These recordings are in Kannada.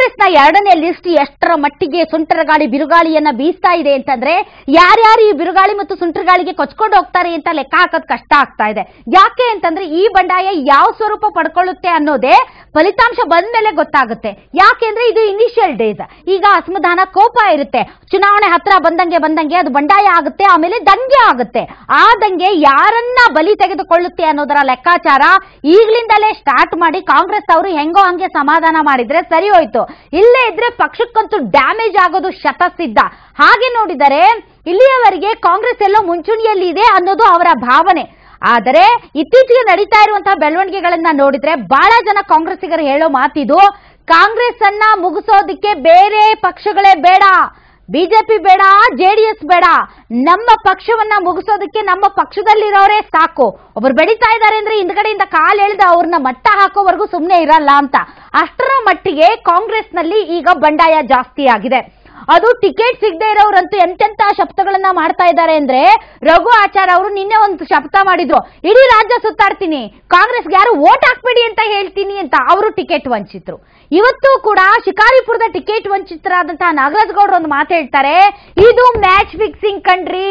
ಕಾಂಗ್ರೆಸ್ನ ಎರಡನೇ ಲಿಸ್ಟ್ ಎಷ್ಟರ ಮಟ್ಟಿಗೆ ಸುಂಟರ ಗಾಳಿ ಬಿರುಗಾಳಿಯನ್ನ ಬೀಸ್ತಾ ಇದೆ ಅಂತಂದ್ರೆ ಯಾರ್ಯಾರು ಈ ಬಿರುಗಾಳಿ ಮತ್ತು ಸುಂಟರ ಗಾಳಿಗೆ ಕೊಚ್ಕೊಂಡು ಹೋಗ್ತಾರೆ ಅಂತ ಲೆಕ್ಕ ಹಾಕೋದ್ ಕಷ್ಟ ಆಗ್ತಾ ಇದೆ ಯಾಕೆ ಅಂತಂದ್ರೆ ಈ ಬಂಡಾಯ ಯಾವ ಸ್ವರೂಪ ಪಡ್ಕೊಳ್ಳುತ್ತೆ ಅನ್ನೋದೇ ಫಲಿತಾಂಶ ಬಂದ ಮೇಲೆ ಗೊತ್ತಾಗುತ್ತೆ ಯಾಕೆಂದ್ರೆ ಇದು ಇನಿಷಿಯಲ್ ಡೇಸ್ ಈಗ ಅಸಮಾಧಾನ ಕೋಪ ಇರುತ್ತೆ ಚುನಾವಣೆ ಹತ್ರ ಬಂದಂಗೆ ಬಂದಂಗೆ ಅದು ಬಂಡಾಯ ಆಗುತ್ತೆ ಆಮೇಲೆ ದಂಗೆ ಆಗುತ್ತೆ ಆ ದಂಗೆ ಯಾರನ್ನ ಬಲಿ ತೆಗೆದುಕೊಳ್ಳುತ್ತೆ ಅನ್ನೋದರ ಲೆಕ್ಕಾಚಾರ ಈಗ್ಲಿಂದಲೇ ಸ್ಟಾರ್ಟ್ ಮಾಡಿ ಕಾಂಗ್ರೆಸ್ ಅವರು ಹೆಂಗೋ ಹಂಗೆ ಸಮಾಧಾನ ಮಾಡಿದ್ರೆ ಸರಿ ಹೋಯ್ತು ಇಲ್ಲೇ ಇದ್ರೆ ಪಕ್ಷಕ್ಕಂತೂ ಡ್ಯಾಮೇಜ್ ಆಗೋದು ಶತಸಿದ್ಧ ಹಾಗೆ ನೋಡಿದರೆ ಇಲ್ಲಿಯವರೆಗೆ ಕಾಂಗ್ರೆಸ್ ಎಲ್ಲೋ ಮುಂಚೂಣಿಯಲ್ಲಿ ಇದೆ ಅನ್ನೋದು ಅವರ ಭಾವನೆ ಆದರೆ ಇತ್ತೀಚೆಗೆ ನಡೀತಾ ಇರುವಂತಹ ಬೆಳವಣಿಗೆಗಳನ್ನ ನೋಡಿದ್ರೆ ಬಹಳ ಜನ ಕಾಂಗ್ರೆಸ್ಸಿಗರು ಹೇಳೋ ಮಾತಿದು ಕಾಂಗ್ರೆಸ್ ಅನ್ನ ಮುಗಿಸೋದಿಕ್ಕೆ ಬೇರೆ ಪಕ್ಷಗಳೇ ಬೇಡ ಬಿಜೆಪಿ ಬೇಡ ಜೆಡಿಎಸ್ ಬೇಡ ನಮ್ಮ ಪಕ್ಷವನ್ನ ಮುಗಿಸೋದಕ್ಕೆ ನಮ್ಮ ಪಕ್ಷದಲ್ಲಿರೋರೇ ಸಾಕು ಒಬ್ರು ಬೆಳೀತಾ ಇದ್ದಾರೆ ಅಂದ್ರೆ ಹಿಂದ್ಗಡೆಯಿಂದ ಕಾಲು ಎಳೆದು ಅವ್ರನ್ನ ಮಟ್ಟ ಹಾಕೋವರೆಗೂ ಸುಮ್ಮನೆ ಇರಲ್ಲ ಅಂತ ಅಷ್ಟರ ಮಟ್ಟಿಗೆ ಕಾಂಗ್ರೆಸ್ನಲ್ಲಿ ಈಗ ಬಂಡಾಯ ಜಾಸ್ತಿ ಆಗಿದೆ ಅದು ಟಿಕೆಟ್ ಸಿಗದೆ ಇರೋರಂತೂ ಎಂತೆಂತ ಶಬ್ದಗಳನ್ನ ಮಾಡ್ತಾ ಇದ್ದಾರೆ ಅಂದ್ರೆ ರಘು ಆಚಾರ್ ಅವರು ನಿನ್ನೆ ಒಂದು ಶಬ್ದ ಮಾಡಿದ್ರು ಇಡೀ ರಾಜ್ಯ ಸುತ್ತಾಡ್ತೀನಿ ಕಾಂಗ್ರೆಸ್ಗೆ ಯಾರು ವೋಟ್ ಹಾಕ್ಬೇಡಿ ಅಂತ ಹೇಳ್ತೀನಿ ಅಂತ ಅವರು ಟಿಕೆಟ್ ವಂಚಿತರು ಇವತ್ತು ಕೂಡ ಶಿಕಾರಿಪುರದ ಟಿಕೆಟ್ ವಂಚಿತರಾದಂತಹ ನಾಗರಾಜ್ ಗೌಡ್ರು ಒಂದು ಮಾತು ಹೇಳ್ತಾರೆ ಇದು ಮ್ಯಾಚ್ ಫಿಕ್ಸಿಂಗ್ ಕಣ್ರಿ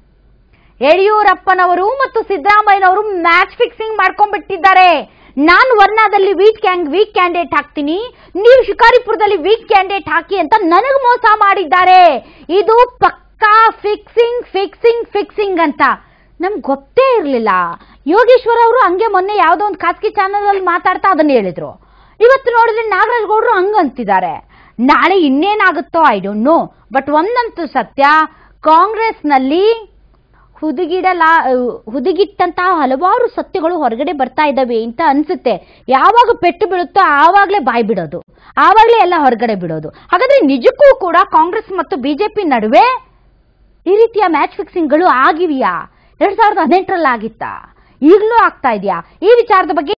ಯಡಿಯೂರಪ್ಪನವರು ಮತ್ತು ಸಿದ್ದರಾಮಯ್ಯನವರು ಮ್ಯಾಚ್ ಫಿಕ್ಸಿಂಗ್ ಮಾಡ್ಕೊಂಡ್ಬಿಟ್ಟಿದ್ದಾರೆ ನಾನು ವರ್ಣಾದಲ್ಲಿ ವೀಕ್ ಕ್ಯಾಂಗ್ ವೀಕ್ ಕ್ಯಾಂಡಿಡೇಟ್ ಹಾಕ್ತೀನಿ ನೀವು ಶಿಕಾರಿಪುರದಲ್ಲಿ ವೀಕ್ ಕ್ಯಾಂಡಿಡೇಟ್ ಹಾಕಿ ಅಂತ ನನಗೆ ಮೋಸ ಮಾಡಿದ್ದಾರೆ ಇದು ಪಕ್ಕಾ ಫಿಕ್ಸಿಂಗ್ ಫಿಕ್ಸಿಂಗ್ ಫಿಕ್ಸಿಂಗ್ ಅಂತ ನಮ್ಗೆ ಗೊತ್ತೇ ಇರಲಿಲ್ಲ ಯೋಗೇಶ್ವರ್ ಅವರು ಹಂಗೆ ಮೊನ್ನೆ ಯಾವುದೋ ಒಂದು ಖಾಸಗಿ ಚಾನಲ್ ಅಲ್ಲಿ ಮಾತಾಡ್ತಾ ಅದನ್ನ ಹೇಳಿದ್ರು ಇವತ್ತು ನೋಡಿದ್ರೆ ನಾಗರಾಜ್ ಗೌಡ್ರು ಹಂಗಂತಿದ್ದಾರೆ ನಾಳೆ ಇನ್ನೇನಾಗುತ್ತೋ ಐ ಡೋಂಟ್ ನೋ ಬಟ್ ಒಂದಂತೂ ಸತ್ಯ ಕಾಂಗ್ರೆಸ್ನಲ್ಲಿ ಹುದುಗಿಡಲಾ ಹುದುಗಿಟ್ಟಂತಹ ಹಲವಾರು ಸತ್ಯಗಳು ಹೊರಗಡೆ ಬರ್ತಾ ಇದ್ದಾವೆ ಅಂತ ಅನ್ಸುತ್ತೆ ಯಾವಾಗ ಪೆಟ್ಟು ಬೀಳುತ್ತೋ ಆವಾಗಲೇ ಬಾಯ್ ಬಿಡೋದು ಆವಾಗಲೇ ಎಲ್ಲ ಹೊರಗಡೆ ಬಿಡೋದು ಹಾಗಾದ್ರೆ ನಿಜಕ್ಕೂ ಕೂಡ ಕಾಂಗ್ರೆಸ್ ಮತ್ತು ಬಿಜೆಪಿ ನಡುವೆ ಈ ರೀತಿಯ ಮ್ಯಾಚ್ ಫಿಕ್ಸಿಂಗ್ಗಳು ಆಗಿವೆಯಾ ಎರಡ್ ಸಾವಿರದ ಹದಿನೆಂಟರಲ್ಲಿ ಆಗಿತ್ತಾ ಈಗಲೂ ಆಗ್ತಾ ಇದೆಯಾ ಈ ವಿಚಾರದ ಬಗ್ಗೆ